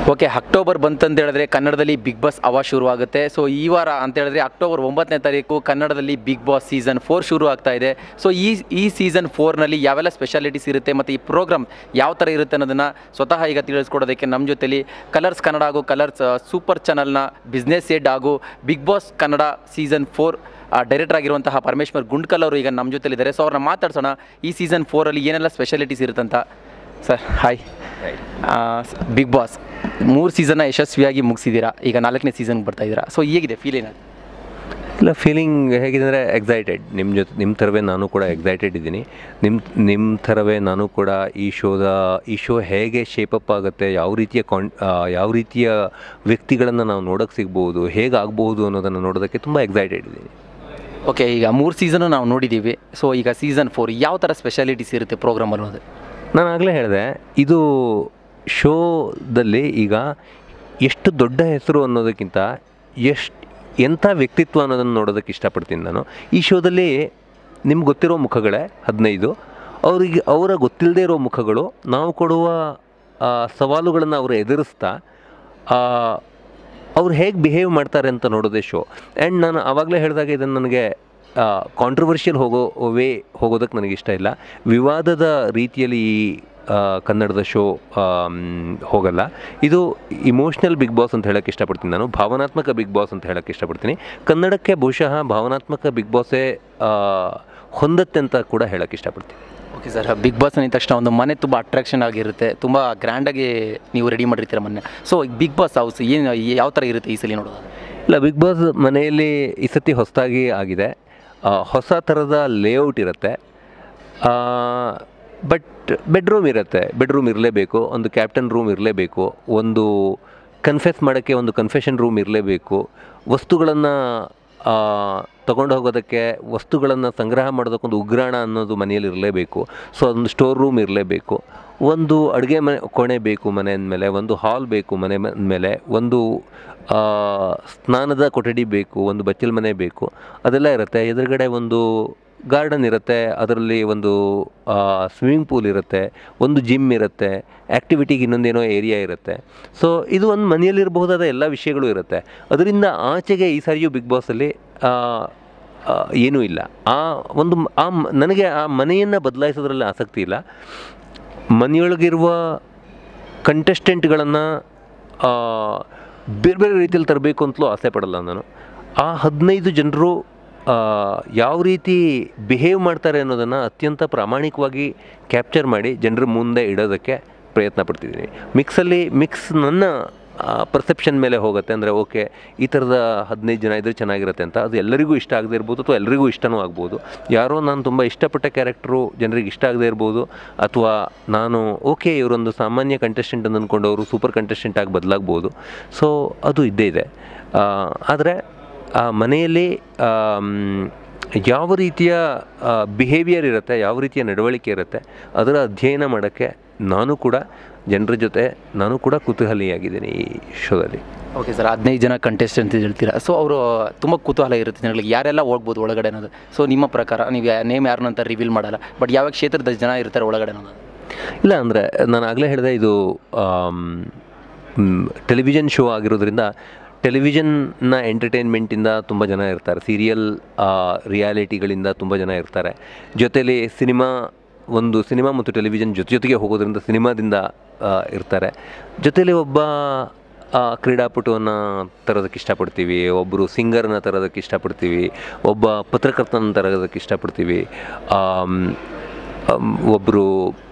Okay October ಬಂತಂತ ಹೇಳಿದ್ರೆ ಕನ್ನಡದಲ್ಲಿ big boss ಅವ ಶುರುವಾಗುತ್ತೆ ಸೊ ಈ ವಾರ ಅಂತ ಹೇಳಿದ್ರೆ ಅಕ್ಟೋಬರ್ ಒಂಬತ್ತನೇ ತಾರೀಕು ಕನ್ನಡದಲ್ಲಿ ಬಿಗ್ ಬಾಸ್ ಸೀಸನ್ ಫೋರ್ ಶುರು ಆಗ್ತಾ ಇದೆ ಸೊ ಈ ಈ ಸೀಸನ್ ಫೋರ್ನಲ್ಲಿ ಯಾವೆಲ್ಲ ಸ್ಪೆಷಾಲಿಟೀಸ್ ಇರುತ್ತೆ ಮತ್ತು ಈ ಪ್ರೋಗ್ರಾಮ್ ಯಾವ ಥರ ಇರುತ್ತೆ ಅನ್ನೋದನ್ನು ಸ್ವತಃ ಈಗ ತಿಳಿಸ್ಕೊಡೋದಕ್ಕೆ ನಮ್ಮ ಜೊತೆಲಿ ಕಲರ್ಸ್ ಕನ್ನಡ ಹಾಗೂ ಕಲರ್ಸ್ ಸೂಪರ್ ಚಾನಲ್ನ ಬಿಸ್ನೆಸ್ ಹೆಡ್ ಹಾಗೂ Bigg Boss Kannada season four director ಆಗಿರುವಂತಹ ಪರಮೇಶ್ವರ್ ಗುಂಡ್ಕಲ್ ಅವರು ಈಗ ನಮ್ಮ ಜೊತೆಲಿದ್ದಾರೆ ಸೊ ಅವ್ರನ್ನ ಮಾತಾಡ್ಸೋಣ ಈ ಸೀಸನ್ ಫೋರಲ್ಲಿ ಏನೆಲ್ಲ ಸ್ಪೆಷಾಲಿಟೀಸ್ ಇರುತ್ತಂತ ಸರ್ ಹಾಯ್ ಬಿಗ್ ಬಾಸ್ ಮೂರು ಸೀಸನ್ನ ಯಶಸ್ವಿಯಾಗಿ ಮುಗಿಸಿದ್ದೀರಾ ಈಗ ನಾಲ್ಕನೇ ಸೀಸನ್ಗೆ ಬರ್ತಾ ಇದ್ದೀರಾ ಸೊ ಹೇಗಿದೆ ಫೀಲ್ ಏನಾಗುತ್ತೆ ಇಲ್ಲ ಫೀಲಿಂಗ್ ಹೇಗಿದೆ ಅಂದರೆ ಎಕ್ಸೈಟೆಡ್ ನಿಮ್ಮ ಜೊತೆ ನಿಮ್ಮ ಥರವೇ ನಾನು ಕೂಡ ಎಕ್ಸೈಟೆಡ್ ಇದ್ದೀನಿ ನಿಮ್ಮ ನಿಮ್ಮ ಥರವೇ ನಾನು ಕೂಡ ಈ ಶೋದ ಈ ಶೋ ಹೇಗೆ ಶೇಪಪ್ ಆಗುತ್ತೆ ಯಾವ ರೀತಿಯ ಕಾನ್ ಆ, ಯಾವ ರೀತಿಯ ವ್ಯಕ್ತಿಗಳನ್ನು ನಾವು ನೋಡೋಕ್ಕೆ ಸಿಗ್ಬೋದು ಹೇಗೆ ಆಗ್ಬೋದು ಅನ್ನೋದನ್ನು ನೋಡೋದಕ್ಕೆ ತುಂಬ ಎಕ್ಸೈಟೆಡ್ ಇದ್ದೀನಿ ಓಕೆ ಈಗ ಮೂರು ಸೀಸನ್ನು ನಾವು ನೋಡಿದ್ದೀವಿ ಸೊ ಈಗ ಸೀಸನ್ ಫೋರ್ ಯಾವ ಥರ ಸ್ಪೆಷಾಲಿಟೀಸ್ ಇರುತ್ತೆ ಪ್ರೋಗ್ರಾಮ್ ಅನ್ನೋದು ನಾನು ಆಗಲೇ ಹೇಳಿದೆ ಇದು ಶೋದಲ್ಲಿ ಈಗ ಎಷ್ಟು ದೊಡ್ಡ ಹೆಸರು ಅನ್ನೋದಕ್ಕಿಂತ ಎಷ್ಟು ಎಂಥ ವ್ಯಕ್ತಿತ್ವ ಅನ್ನೋದನ್ನು ನೋಡೋದಕ್ಕೆ ಇಷ್ಟಪಡ್ತೀನಿ ನಾನು ಈ ಶೋದಲ್ಲಿ ನಿಮ್ಗೆ ಗೊತ್ತಿರೋ ಮುಖಗಳೇ ಹದಿನೈದು ಅವರಿಗೆ ಅವರ ಗೊತ್ತಿಲ್ಲದೆ ಇರೋ ಮುಖಗಳು ನಾವು ಕೊಡುವ ಸವಾಲುಗಳನ್ನು ಅವರು ಎದುರಿಸ್ತಾ ಅವ್ರು ಹೇಗೆ ಬಿಹೇವ್ ಮಾಡ್ತಾರೆ ಅಂತ ನೋಡೋದೇ ಶೋ ಆ್ಯಂಡ್ ನಾನು ಆವಾಗಲೇ ಹೇಳಿದಾಗ ಇದನ್ನು ನನಗೆ ಕಾಂಟ್ರವರ್ಷಿಯಲ್ ಹೋಗೋ ವೇ ಹೋಗೋದಕ್ಕೆ ನನಗೆ ಇಷ್ಟ ಇಲ್ಲ ವಿವಾದದ ರೀತಿಯಲ್ಲಿ ಈ ಆ, ಕನ್ನಡದ ಶೋ ಹೋಗಲ್ಲ ಇದು ಇಮೋಷ್ನಲ್ ಬಿಗ್ ಬಾಸ್ ಅಂತ ಹೇಳೋಕ್ಕೆ ಇಷ್ಟಪಡ್ತೀನಿ ನಾನು ಭಾವನಾತ್ಮಕ ಬಿಗ್ ಬಾಸ್ ಅಂತ ಹೇಳೋಕ್ಕೆ ಇಷ್ಟಪಡ್ತೀನಿ ಕನ್ನಡಕ್ಕೆ ಬಹುಶಃ ಭಾವನಾತ್ಮಕ ಬಿಗ್ ಬಾಸೇ ಆ, ಹೊಂದತ್ತೆ ಅಂತ ಕೂಡ ಹೇಳೋಕ್ಕೆ ಇಷ್ಟಪಡ್ತೀನಿ ಓಕೆ ಸರ್ ಬಿಗ್ ಬಾಸ್ ಅಂದ ತಕ್ಷಣ ಒಂದು ಮನೆ ತುಂಬ ಅಟ್ರಾಕ್ಷನ್ ಆಗಿರುತ್ತೆ ತುಂಬ ಗ್ರ್ಯಾಂಡಾಗಿ ನೀವು ರೆಡಿ ಮಾಡಿರ್ತೀರ ಮೊನ್ನೆ ಸೊ ಬಿಗ್ ಬಾಸ್ ಹೌಸ್ ಏನು ಯಾವ ಥರ ಇರುತ್ತೆ ಈ ಸಲ ನೋಡೋದು ಇಲ್ಲ ಬಿಗ್ ಬಾಸ್ ಮನೆಯಲ್ಲಿ ಈ ಸತಿ ಹೊಸದಾಗಿ ಆಗಿದೆ ಆ, ಹೊಸ ಥರದ ಲೇಔಟ್ ಇರುತ್ತೆ ಬಟ್ ಬೆಡ್ರೂಮ್ ಇರುತ್ತೆ ಬೆಡ್ರೂಮ್ ಇರಲೇಬೇಕು ಒಂದು ಕ್ಯಾಪ್ಟನ್ ರೂಮ್ ಇರಲೇಬೇಕು ಒಂದು ಕನ್ಫೆಸ್ ಮಾಡೋಕ್ಕೆ ಒಂದು ಕನ್ಫೆಷನ್ ರೂಮ್ ಇರಲೇಬೇಕು ವಸ್ತುಗಳನ್ನು ತಗೊಂಡು ಹೋಗೋದಕ್ಕೆ ವಸ್ತುಗಳನ್ನು ಸಂಗ್ರಹ ಮಾಡೋದಕ್ಕೊಂದು ಉಗ್ರಾಣ ಅನ್ನೋದು ಮನೆಯಲ್ಲಿ ಇರಲೇಬೇಕು ಸೊ ಅದೊಂದು ಸ್ಟೋರ್ ರೂಮ್ ಇರಲೇಬೇಕು ಒಂದು ಅಡುಗೆ ಮನೆ ಕೋಣೆ ಬೇಕು ಮನೆ ಅಂದಮೇಲೆ ಒಂದು ಹಾಲ್ ಬೇಕು ಮನೆ ಮೇಲೆ ಒಂದು ಆ, ಸ್ನಾನದ ಕೊಠಡಿ ಬೇಕು ಒಂದು ಬಚ್ಚಲ ಮನೆ ಬೇಕು ಅದೆಲ್ಲ ಇರುತ್ತೆ ಎದುರುಗಡೆ ಒಂದು ಗಾರ್ಡನ್ ಇರುತ್ತೆ ಅದರಲ್ಲಿ ಒಂದು ಸ್ವಿಮ್ಮಿಂಗ್ ಪೂಲ್ ಇರುತ್ತೆ ಒಂದು ಜಿಮ್ ಇರುತ್ತೆ ಆ್ಯಕ್ಟಿವಿಟಿಗೆ ಇನ್ನೊಂದೇನೋ ಏರಿಯಾ ಇರುತ್ತೆ ಸೊ ಇದು ಒಂದು ಮನೆಯಲ್ಲಿರಬಹುದಾದ ಎಲ್ಲ ವಿಷಯಗಳು ಇರುತ್ತೆ ಅದರಿಂದ ಆಚೆಗೆ ಈ ಸಾರಿಯೂ ಬಿಗ್ ಬಾಸಲ್ಲಿ ಆ, ಆ, ಏನೂ ಇಲ್ಲ ಆ ಒಂದು ಮ- ಆ ಮ- ನನಗೆ ಆ ಮನೆಯನ್ನು ಬದಲಾಯಿಸೋದ್ರಲ್ಲಿ ಆಸಕ್ತಿ ಇಲ್ಲ ಮನೆಯೊಳಗಿರುವ ಕಂಟೆಸ್ಟೆಂಟ್ಗಳನ್ನು ಬೇರೆ ಬೇರೆ ರೀತಿಯಲ್ಲಿ ತರಬೇಕು ಅಂತಲೂ ಆಸೆ ಪಡಲ್ಲ ನಾನು ಆ ಹದಿನೈದು ಜನರು ಯಾವ ರೀತಿ ಬಿಹೇವ್ ಮಾಡ್ತಾರೆ ಅನ್ನೋದನ್ನು ಅತ್ಯಂತ ಪ್ರಾಮಾಣಿಕವಾಗಿ ಕ್ಯಾಪ್ಚರ್ ಮಾಡಿ ಜನರ ಮುಂದೆ ಇಡೋದಕ್ಕೆ ಪ್ರಯತ್ನ ಪಡ್ತಿದ್ದೀನಿ ಮಿಕ್ಸಲ್ಲಿ ಮಿಕ್ಸ್ ನನ್ನ ಪರ್ಸೆಪ್ಷನ್ ಮೇಲೆ ಹೋಗುತ್ತೆ ಅಂದರೆ ಓಕೆ ಈ ಥರದ ಹದಿನೈದು ಜನ ಇದ್ದರೆ ಚೆನ್ನಾಗಿರುತ್ತೆ ಅಂತ ಅದು ಎಲ್ಲರಿಗೂ ಇಷ್ಟ ಆಗದೆ ಇರ್ಬೋದು ಅಥವಾ ಎಲ್ಲರಿಗೂ ಇಷ್ಟನೂ ಆಗ್ಬೋದು ಯಾರೋ ನಾನು ತುಂಬ ಇಷ್ಟಪಟ್ಟ ಕ್ಯಾರೆಕ್ಟ್ರು ಜನರಿಗೆ ಇಷ್ಟ ಆಗದೆ ಇರ್ಬೋದು ಅಥವಾ ನಾನು ಓಕೆ ಇವರೊಂದು ಸಾಮಾನ್ಯ ಕಂಟೆಸ್ಟೆಂಟ್ ಅಂತ ಅಂದ್ಕೊಂಡವರು ಸೂಪರ್ ಕಂಟೆಸ್ಟೆಂಟ್ ಆಗಿ ಬದಲಾಗ್ಬೋದು ಸೊ ಅದು ಇದ್ದೇ ಇದೆ ಆದರೆ ಆ ಮನೆಯಲ್ಲಿ ಆಮ್, ಯಾವ ರೀತಿಯ ಬಿಹೇವಿಯರ್ ಇರುತ್ತೆ ಯಾವ ರೀತಿಯ ನಡವಳಿಕೆ ಇರುತ್ತೆ ಅದರ ಅಧ್ಯಯನ ಮಾಡೋಕ್ಕೆ ನಾನು ಕೂಡ ಜನರ ಜೊತೆ ನಾನು ಕೂಡ ಕುತೂಹಲಿಯಾಗಿದ್ದೀನಿ ಈ ಶೋದಲ್ಲಿ ಓಕೆ ಸರ್ ಹದಿನೈದು ಜನ ಕಂಟೆಸ್ಟೆಂಟ್ ಹೇಳ್ತೀರಾ ಸೊ ಅವರು ತುಂಬ ಕುತೂಹಲ ಇರುತ್ತೆ ಜನಗಳಿಗೆ ಯಾರೆಲ್ಲ ಹೋಗ್ಬೋದು ಒಳಗಡೆ ಅನ್ನೋದು ಸೊ ನಿಮ್ಮ ಪ್ರಕಾರ ನೀವು ನೇಮ್ ಯಾರನ್ನ ಅಂತ ರಿವೀಲ್ ಮಾಡಲ್ಲ ಬಟ್ ಯಾವ ಕ್ಷೇತ್ರದ ಜನ ಇರ್ತಾರೆ ಒಳಗಡೆ ಅನ್ನೋದು ಇಲ್ಲ ಅಂದರೆ ನಾನು ಆಗಲೇ ಹೇಳಿದೆ ಇದು ಟೆಲಿವಿಷನ್ ಶೋ ಆಗಿರೋದ್ರಿಂದ ಟೆಲಿವಿಷನ್ನ ಎಂಟರ್ಟೈನ್ಮೆಂಟಿಂದ ತುಂಬ ಜನ ಇರ್ತಾರೆ ಸೀರಿಯಲ್ ರಿಯಾಲಿಟಿಗಳಿಂದ ತುಂಬ ಜನ ಇರ್ತಾರೆ ಜೊತೆಲಿ ಸಿನಿಮಾ ಒಂದು ಸಿನಿಮಾ ಮತ್ತು ಟೆಲಿವಿಷನ್ ಜೊತೆ ಜೊತೆಗೆ ಹೋಗೋದ್ರಿಂದ ಸಿನಿಮಾದಿಂದ ಆ, ಇರ್ತಾರೆ ಜೊತೆಲಿ ಒಬ್ಬ ಆ, ಕ್ರೀಡಾಪಟುವನ್ನು ತರೋದಕ್ಕೆ ಇಷ್ಟಪಡ್ತೀವಿ ಒಬ್ಬರು ಸಿಂಗರ್ನ ತರೋದಕ್ಕೆ ಇಷ್ಟಪಡ್ತೀವಿ ಒಬ್ಬ ಪತ್ರಕರ್ತನ ತರೋದಕ್ಕೆ ಇಷ್ಟಪಡ್ತೀವಿ ಒಬ್ಬರು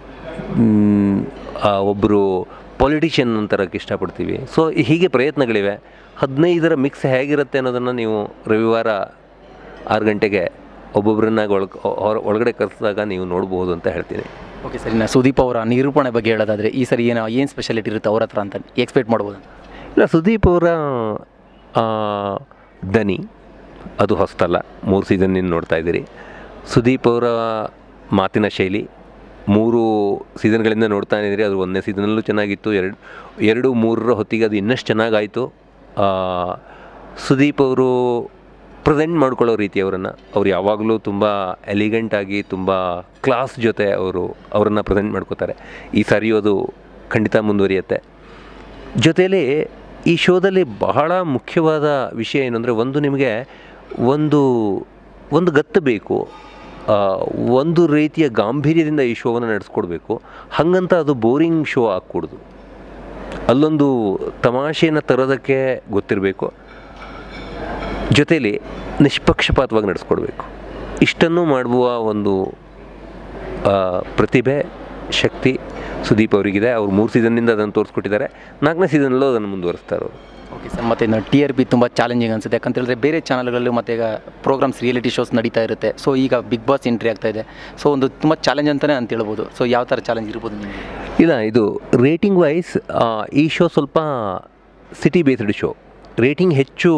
ಒಬ್ಬರು ಪೊಲಿಟಿಷಿಯನ್ ಅಂತರಕ್ಕೆ ಇಷ್ಟಪಡ್ತೀವಿ ಸೊ ಹೀಗೆ ಪ್ರಯತ್ನಗಳಿವೆ ಹದಿನೈದರ ಮಿಕ್ಸ್ ಹೇಗಿರುತ್ತೆ ಅನ್ನೋದನ್ನು ನೀವು ರವಿವಾರ ಆರು ಗಂಟೆಗೆ ಒಬ್ಬೊಬ್ಬರನ್ನ ಒಳಗ್ ಹೊರ- ಒಳಗಡೆ ಕರೆಸಿದಾಗ ನೀವು ನೋಡ್ಬೋದು ಅಂತ ಹೇಳ್ತೀನಿ ಓಕೆ ಸರ್ ಇನ್ನು ಸುದೀಪ್ ಅವರ ನಿರೂಪಣೆ ಬಗ್ಗೆ ಹೇಳೋದಾದರೆ ಈ ಸರಿ ಏನೋ ಏನು ಸ್ಪೆಷಾಲಿಟಿ ಇರುತ್ತೆ ಅವ್ರ ಹತ್ರ ಅಂತ ಎಕ್ಸ್ಪೆಕ್ಟ್ ಮಾಡ್ಬೋದು ಅಂತ ಇಲ್ಲ ಸುದೀಪ್ ಅವರ ಆ, ದನಿ ಅದು ಹೊಸ್ತಲ್ಲ ಮೂರು ಸೀಸನ್ನಿಂದ ನೋಡ್ತಾ ಇದ್ದೀರಿ ಸುದೀಪ್ ಅವರ ಮಾತಿನ ಶೈಲಿ ಮೂರು ಸೀಸನ್ಗಳಿಂದ ನೋಡ್ತಾ ಇದ್ದೀರಿ ಅದು ಒಂದನೇ ಸೀಸನಲ್ಲೂ ಚೆನ್ನಾಗಿತ್ತು ಎರಡು ಎರಡು ಮೂರರ ಹೊತ್ತಿಗೆ ಅದು ಇನ್ನಷ್ಟು ಚೆನ್ನಾಗಾಯಿತು ಸುದೀಪ್ ಅವರು ಪ್ರೆಸೆಂಟ್ ಮಾಡ್ಕೊಳ್ಳೋ ರೀತಿ ಅವರನ್ನು ಅವ್ರು ಯಾವಾಗಲೂ ತುಂಬ ಎಲಿಗೆಂಟಾಗಿ ತುಂಬ ಕ್ಲಾಸ್ ಜೊತೆ ಅವರು ಅವರನ್ನು ಪ್ರೆಸೆಂಟ್ ಮಾಡ್ಕೋತಾರೆ ಈ ಸಾರಿಯೂ ಅದು ಖಂಡಿತ ಮುಂದುವರಿಯುತ್ತೆ ಜೊತೆಯಲ್ಲಿ ಈ ಶೋದಲ್ಲಿ ಬಹಳ ಮುಖ್ಯವಾದ ವಿಷಯ ಏನಂದರೆ ಒಂದು ನಿಮಗೆ ಒಂದು ಒಂದು ಗತ್ತು ಬೇಕು ಆ, ಒಂದು ರೀತಿಯ ಗಾಂಭೀರ್ಯದಿಂದ ಈ ಶೋವನ್ನು ನಡೆಸ್ಕೊಡ್ಬೇಕು ಹಾಗಂತ ಅದು ಬೋರಿಂಗ್ ಶೋ ಆಗ್ಕೂಡ್ದು ಅಲ್ಲೊಂದು ತಮಾಷೆಯನ್ನು ತರೋದಕ್ಕೆ ಗೊತ್ತಿರಬೇಕು ಜೊತೆಯಲ್ಲಿ ನಿಷ್ಪಕ್ಷಪಾತವಾಗಿ ನಡೆಸ್ಕೊಡ್ಬೇಕು ಇಷ್ಟನ್ನು ಮಾಡುವ ಒಂದು ಆ, ಪ್ರತಿಭೆ ಶಕ್ತಿ ಸುದೀಪ್ ಅವರಿಗಿದೆ ಅವ್ರು ಮೂರು ಸೀಸನ್ನಿಂದ ಅದನ್ನು ತೋರಿಸ್ಕೊಟ್ಟಿದ್ದಾರೆ ನಾಲ್ಕನೇ ಸೀಸನಲ್ಲೂ ಅದನ್ನು ಮುಂದುವರಿಸ್ತಾರೆ ಅವರು ಓಕೆ ಸರ್ ಮತ್ತು ಇನ್ನು ಟಿ ಆರ್ ಪಿ ತುಂಬ ಚಾಲೆಂಜಿಂಗ್ ಅನಿಸುತ್ತೆ ಯಾಕಂತ ಹೇಳಿದ್ರೆ ಬೇರೆ ಚಾನಲ್ಗಳಲ್ಲೂ ಮತ್ತು ಈಗ ಪ್ರೋಗ್ರಾಮ್ಸ್ ರಿಯಾಲಿಟಿ ಶೋಸ್ ನಡೀತಾ ಇರುತ್ತೆ ಸೊ ಈಗ ಬಿಗ್ ಬಾಸ್ ಎಂಟ್ರಿ ಆಗ್ತಾ ಇದೆ ಸೊ ಒಂದು ತುಂಬ ಚಾಲೆಂಜ್ ಅಂತಲೇ ಅಂತ ಹೇಳ್ಬೋದು ಸೊ ಯಾವ ಥರ ಚಾಲೆಂಜ್ ಇರ್ಬೋದು ನಿಮಗೆ ಇಲ್ಲ ಇದು ರೇಟಿಂಗ್ ವೈಸ್ ಈ ಶೋ ಸ್ವಲ್ಪ ಸಿಟಿ ಬೇಸ್ಡ್ ಶೋ ರೇಟಿಂಗ್ ಹೆಚ್ಚು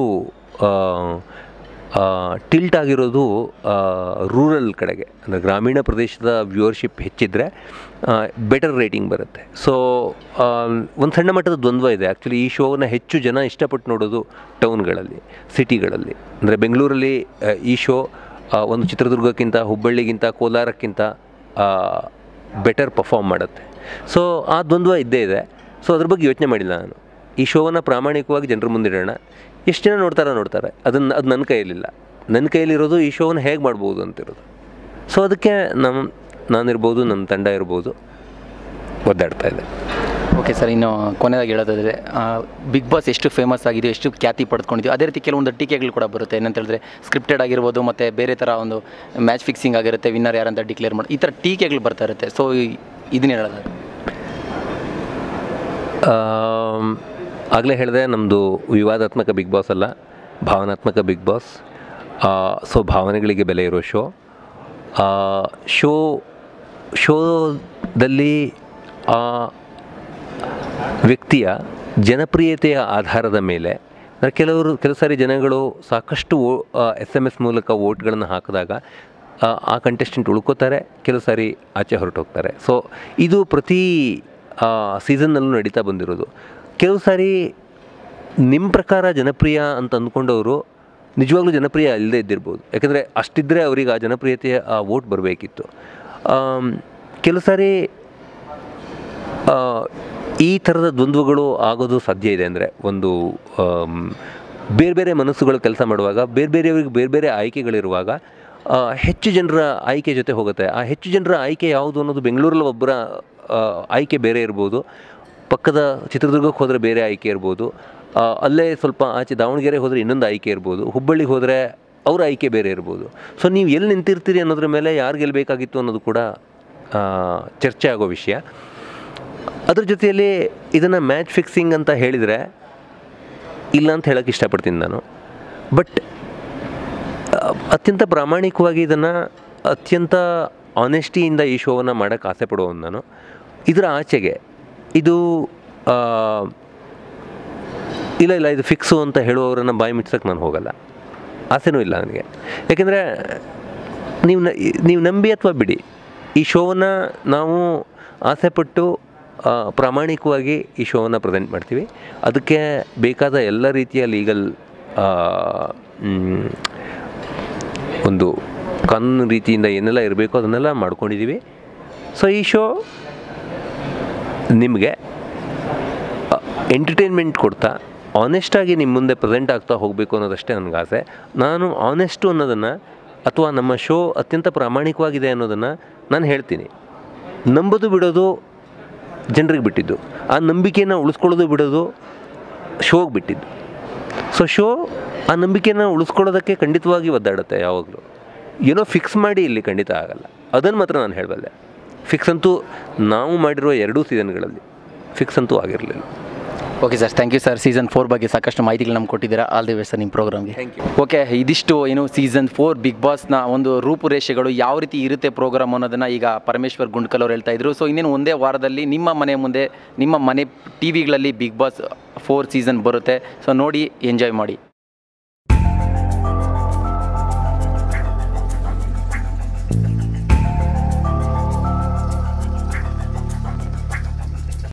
ಟಿಲ್ಟ್ ಆಗಿರೋದು ರೂರಲ್ ಕಡೆಗೆ ಅಂದರೆ ಗ್ರಾಮೀಣ ಪ್ರದೇಶದ ವ್ಯೂವರ್ಶಿಪ್ ಹೆಚ್ಚಿದ್ರೆ ಬೆಟರ್ ರೇಟಿಂಗ್ ಬರುತ್ತೆ ಸೊ ಒಂದು ಸಣ್ಣ ಮಟ್ಟದ ದ್ವಂದ್ವ ಇದೆ ಆ್ಯಕ್ಚುಲಿ ಈ ಶೋವನ್ನು ಹೆಚ್ಚು ಜನ ಇಷ್ಟಪಟ್ಟು ನೋಡೋದು ಟೌನ್ಗಳಲ್ಲಿ ಸಿಟಿಗಳಲ್ಲಿ ಅಂದರೆ ಬೆಂಗಳೂರಲ್ಲಿ ಆ, ಈ ಶೋ ಆ, ಒಂದು ಚಿತ್ರದುರ್ಗಕ್ಕಿಂತ ಹುಬ್ಬಳ್ಳಿಗಿಂತ ಕೋಲಾರಕ್ಕಿಂತ ಬೆಟರ್ ಪರ್ಫಾರ್ಮ್ ಮಾಡುತ್ತೆ ಸೊ ಆ ದ್ವಂದ್ವ ಇದ್ದೇ ಇದೆ ಸೊ ಅದ್ರ ಬಗ್ಗೆ ಯೋಚನೆ ಮಾಡಿಲ್ಲ ನಾನು ಈ ಶೋವನ್ನು ಪ್ರಾಮಾಣಿಕವಾಗಿ ಜನರ ಮುಂದಿಡೋಣ ಎಷ್ಟು ಜನ ನೋಡ್ತಾರೋ ನೋಡ್ತಾರೆ ಅದನ್ನು ಅದು ನನ್ನ ಕೈಯಲ್ಲಿಲ್ಲ ನನ್ನ ಕೈಯಲ್ಲಿರೋದು ಈ ಶೋವನ್ನು ಹೇಗೆ ಮಾಡ್ಬೋದು ಅಂತಿರೋದು ಸೊ ಅದಕ್ಕೆ ನಮ್ಮ ನಾನಿರ್ಬೋದು ನನ್ನ ತಂಡ ಇರ್ಬೋದು ಒದ್ದಾಡ್ತಾ ಇದೆ ಓಕೆ ಸರ್ ಇನ್ನು ಕೊನೆಯದಾಗಿ ಹೇಳೋದಾದರೆ ಬಿಗ್ ಬಾಸ್ ಎಷ್ಟು ಫೇಮಸ್ ಆಗಿದೆ ಎಷ್ಟು ಖ್ಯಾತಿ ಪಡೆದುಕೊಂಡಿದ್ದೀವಿ ಅದೇ ರೀತಿ ಕೆಲವೊಂದು ಟೀಕೆಗಳು ಕೂಡ ಬರುತ್ತೆ ಏನಂತ ಹೇಳಿದ್ರೆ ಸ್ಕ್ರಿಪ್ಟೆಡ್ ಆಗಿರ್ಬೋದು ಮತ್ತು ಬೇರೆ ಥರ ಒಂದು ಮ್ಯಾಚ್ ಫಿಕ್ಸಿಂಗ್ ಆಗಿರುತ್ತೆ ವಿನ್ನರ್ ಯಾರಂತ ಡಿಕ್ಲೇರ್ ಮಾಡಿ ಈ ಥರ ಟೀಕೆಗಳು ಬರ್ತಾ ಇರುತ್ತೆ ಸೊ ಇದನ್ನ ಹೇಳೋದಾದ್ರೆ ಆಗಲೇ ಹೇಳಿದೆ ನಮ್ಮದು ವಿವಾದಾತ್ಮಕ ಬಿಗ್ ಬಾಸ್ ಅಲ್ಲ ಭಾವನಾತ್ಮಕ ಬಿಗ್ ಬಾಸ್ ಸೊ ಭಾವನೆಗಳಿಗೆ ಬೆಲೆ ಇರೋ ಶೋ ಶೋ ಶೋದಲ್ಲಿ ಆ ವ್ಯಕ್ತಿಯ ಜನಪ್ರಿಯತೆಯ ಆಧಾರದ ಮೇಲೆ ಅಂದರೆ ಕೆಲವರು ಕೆಲವು ಸಾರಿ ಜನಗಳು ಸಾಕಷ್ಟು ಎಸ್ ಎಮ್ ಎಸ್ ಮೂಲಕ ವೋಟ್ಗಳನ್ನು ಹಾಕಿದಾಗ ಆ, ಆ ಕಂಟೆಸ್ಟೆಂಟ್ ಉಳ್ಕೋತಾರೆ ಕೆಲವು ಸಾರಿ ಆಚೆ ಹೊರಟೋಗ್ತಾರೆ ಸೊ ಇದು ಪ್ರತಿ ಸೀಸನ್ನಲ್ಲೂ ನಡೀತಾ ಬಂದಿರೋದು ಕೆಲವು ಸಾರಿ ನಿಮ್ಮ ಪ್ರಕಾರ ಜನಪ್ರಿಯ ಅಂತ ಅಂದ್ಕೊಂಡವರು ನಿಜವಾಗ್ಲೂ ಜನಪ್ರಿಯ ಅಲ್ಲದೇ ಇದ್ದಿರ್ಬೋದು ಯಾಕಂದರೆ ಅಷ್ಟಿದ್ದರೆ ಅವರಿಗೆ ಆ ಜನಪ್ರಿಯತೆಯ ಆ ವೋಟ್ ಬರಬೇಕಿತ್ತು ಕೆಲವು ಸಾರಿ ಆ, ಈ ಥರದ ದ್ವಂದ್ವಗಳು ಆಗೋದು ಸಾಧ್ಯ ಇದೆ ಅಂದರೆ ಒಂದು ಆಮ್, ಬೇರೆ ಬೇರೆ ಮನಸ್ಸುಗಳು ಕೆಲಸ ಮಾಡುವಾಗ ಬೇರೆ ಬೇರೆಯವ್ರಿಗೆ ಬೇರೆ ಬೇರೆ ಆಯ್ಕೆಗಳಿರುವಾಗ ಆ, ಹೆಚ್ಚು ಜನರ ಆಯ್ಕೆ ಜೊತೆ ಹೋಗುತ್ತೆ ಆ ಹೆಚ್ಚು ಜನರ ಆಯ್ಕೆ ಯಾವುದು ಅನ್ನೋದು ಬೆಂಗಳೂರಲ್ಲಿ ಒಬ್ಬರ ಆ, ಆಯ್ಕೆ ಬೇರೆ ಇರ್ಬೋದು ಪಕ್ಕದ ಚಿತ್ರದುರ್ಗಕ್ಕೆ ಹೋದರೆ ಬೇರೆ ಆಯ್ಕೆ ಇರ್ಬೋದು ಆ, ಅಲ್ಲೇ ಸ್ವಲ್ಪ ಆಚೆ ದಾವಣಗೆರೆ ಹೋದರೆ ಇನ್ನೊಂದು ಆಯ್ಕೆ ಇರ್ಬೋದು ಹುಬ್ಬಳ್ಳಿಗೆ ಹೋದರೆ ಅವ್ರ ಆಯ್ಕೆ ಬೇರೆ ಇರ್ಬೋದು ಸೊ ನೀವು ಎಲ್ಲಿ ನಿಂತಿರ್ತೀರಿ ಅನ್ನೋದ್ರ ಮೇಲೆ ಯಾರು ಗೆಲ್ಲಬೇಕಾಗಿತ್ತು ಅನ್ನೋದು ಕೂಡ ಆ, ಚರ್ಚೆ ಆಗೋ ವಿಷಯ ಅದ್ರ ಜೊತೆಯಲ್ಲಿ ಇದನ್ನು ಮ್ಯಾಚ್ ಫಿಕ್ಸಿಂಗ್ ಅಂತ ಹೇಳಿದರೆ ಇಲ್ಲ ಅಂತ ಹೇಳೋಕ್ಕೆ ಇಷ್ಟಪಡ್ತೀನಿ ನಾನು ಬಟ್ ಅತ್ಯಂತ ಪ್ರಾಮಾಣಿಕವಾಗಿ ಇದನ್ನು ಅತ್ಯಂತ ಆನೆಸ್ಟಿಯಿಂದ ಈ ಶೋವನ್ನು ಮಾಡೋಕ್ಕೆ ಆಸೆ ಪಡುವವನು ನಾನು ಇದರ ಆಚೆಗೆ ಇದು ಆ, ಇಲ್ಲ ಇಲ್ಲ ಇದು ಫಿಕ್ಸು ಅಂತ ಹೇಳುವವರನ್ನು ಬಾಯಿ ಮುಚ್ಚಕ್ಕೆ ನಾನು ಹೋಗಲ್ಲ ಆಸೆನೂ ಇಲ್ಲ ನನಗೆ ಯಾಕೆಂದರೆ ನೀವು ನ ನೀವು ನಂಬಿ ಅಥವಾ ಬಿಡಿ ಈ ಶೋವನ್ನು ನಾವು ಆಸೆಪಟ್ಟು ಆ, ಪ್ರಾಮಾಣಿಕವಾಗಿ ಈ ಶೋವನ್ನು ಪ್ರೆಸೆಂಟ್ ಮಾಡ್ತೀವಿ ಅದಕ್ಕೆ ಬೇಕಾದ ಎಲ್ಲ ರೀತಿಯ ಲೀಗಲ್ ಒಂದು ಕಾನೂನು ರೀತಿಯಿಂದ ಏನೆಲ್ಲ ಇರಬೇಕು ಅದನ್ನೆಲ್ಲ ಮಾಡ್ಕೊಂಡಿದ್ದೀವಿ ಸೊ ಈ ಶೋ ನಿಮಗೆ ಎಂಟರ್ಟೈನ್ಮೆಂಟ್ ಕೊಡ್ತಾ ಆನೆಸ್ಟಾಗಿ ನಿಮ್ಮ ಮುಂದೆ ಪ್ರೆಸೆಂಟ್ ಆಗ್ತಾ ಹೋಗಬೇಕು ಅನ್ನೋದಷ್ಟೇ ನನಗೆ ಆಸೆ ನಾನು ಆನೆಸ್ಟು ಅನ್ನೋದನ್ನು ಅಥವಾ ನಮ್ಮ ಶೋ ಅತ್ಯಂತ ಪ್ರಾಮಾಣಿಕವಾಗಿದೆ ಅನ್ನೋದನ್ನು ನಾನು ಹೇಳ್ತೀನಿ ನಂಬೋದು ಬಿಡೋದು ಜನರಿಗೆ ಬಿಟ್ಟಿದ್ದು ಆ ನಂಬಿಕೆಯನ್ನು ಉಳಿಸ್ಕೊಳ್ಳೋದು ಬಿಡೋದು ಶೋಗೆ ಬಿಟ್ಟಿದ್ದು ಸೊ ಶೋ ಆ ನಂಬಿಕೆನ ಉಳಿಸ್ಕೊಳ್ಳೋದಕ್ಕೆ ಖಂಡಿತವಾಗಿ ಒದ್ದಾಡುತ್ತೆ ಯಾವಾಗಲೂ ಏನೋ ಫಿಕ್ಸ್ ಮಾಡಿ ಇಲ್ಲಿ ಖಂಡಿತ ಆಗಲ್ಲ ಅದನ್ನು ಮಾತ್ರ ನಾನು ಹೇಳಬಲ್ಲೆ ಫಿಕ್ಸ್ ಅಂತೂ ನಾವು ಮಾಡಿರೋ ಎರಡೂ ಸೀಸನ್ಗಳಲ್ಲಿ ಫಿಕ್ಸ್ ಅಂತೂ ಆಗಿರಲಿಲ್ಲ okay sir thank you sir season four ಬಗ್ಗೆ ಸಾಕಷ್ಟು ಮಾಹಿತಿಗಳು ನಮ್ಗೆ ಕೊಟ್ಟಿದ್ದೀರಾ ಆಲ್ ದಿ ವೆಸ್ಟ್ ಸರ್ ನಿಮ್ಮ ಪ್ರೋಗ್ರಾಮ್ಗೆ Thank you. ಓಕೆ ಇದಿಷ್ಟು ಏನು ಸೀಸನ್ ಫೋರ್ ಬಿಗ್ ಬಾಸ್ನ ಒಂದು ರೂಪುರೇಷೆಗಳು ಯಾವ ರೀತಿ ಇರುತ್ತೆ ಪ್ರೋಗ್ರಾಮ್ ಅನ್ನೋದನ್ನು ಈಗ ಪರಮೇಶ್ವರ್ ಗುಂಡ್ಕಲ್ ಅವ್ರು ಹೇಳ್ತಾ ಇದ್ರು ಸೊ ಇನ್ನೇನು ಒಂದೇ ವಾರದಲ್ಲಿ ನಿಮ್ಮ ಮನೆ ಮುಂದೆ ನಿಮ್ಮ ಮನೆ ಟಿ ವಿಗಳಲ್ಲಿ ಬಿಗ್ ಬಾಸ್ ಫೋರ್ ಸೀಸನ್ ಬರುತ್ತೆ ಸೊ ನೋಡಿ ಎಂಜಾಯ್ ಮಾಡಿ